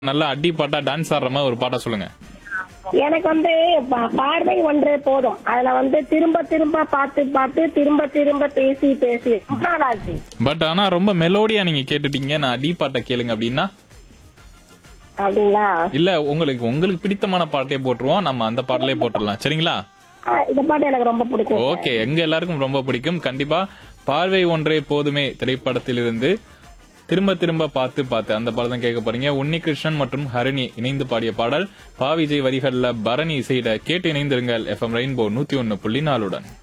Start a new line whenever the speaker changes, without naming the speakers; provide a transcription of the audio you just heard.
நல்லா அடி பாட்டா டான்ஸ் ஆடுற மாதிரி ஒரு பாட்டா சொல்லுங்க
எனக்கு வந்து பா- பார்வை ஒன்று போதும் அதுல வந்து திரும்ப திரும்ப பார்த்து பார்த்து திரும்ப திரும்ப பேசி பேசி ரொம்ப நாள் ஆச்சு
பட் ஆனா ரொம்ப மெலோடியா நீங்க கேட்டுட்டீங்க நான் அடி பாட்டை கேளுங்க அப்படின்னா
அப்படிங்களா
இல்ல உங்களுக்கு உங்களுக்கு பிடித்தமான பாட்டே போட்டுருவோம் நம்ம அந்த பாடலே போட்டுடலாம் சரிங்களா
ஆ, இந்த பாட்டு எனக்கு ரொம்ப பிடிக்கும்
ஓகே எங்க எல்லாருக்கும் ரொம்ப பிடிக்கும் கண்டிப்பா பார்வை ஒன்றே போதுமே திரைப்படத்திலிருந்து திரும்ப திரும்ப பார்த்து பார்த்து அந்த பாடல் தான் கேட்க போறீங்க உன்னிகிருஷ்ணன் மற்றும் ஹரிணி இணைந்து பாடிய பாடல் பா விஜய் வரிகள்ல பரணி இசையிட கேட்டு இணைந்திருங்கள் எஃப்எம் ரெயின்போ நூத்தி ஒன்னு புள்ளி நாலுடன்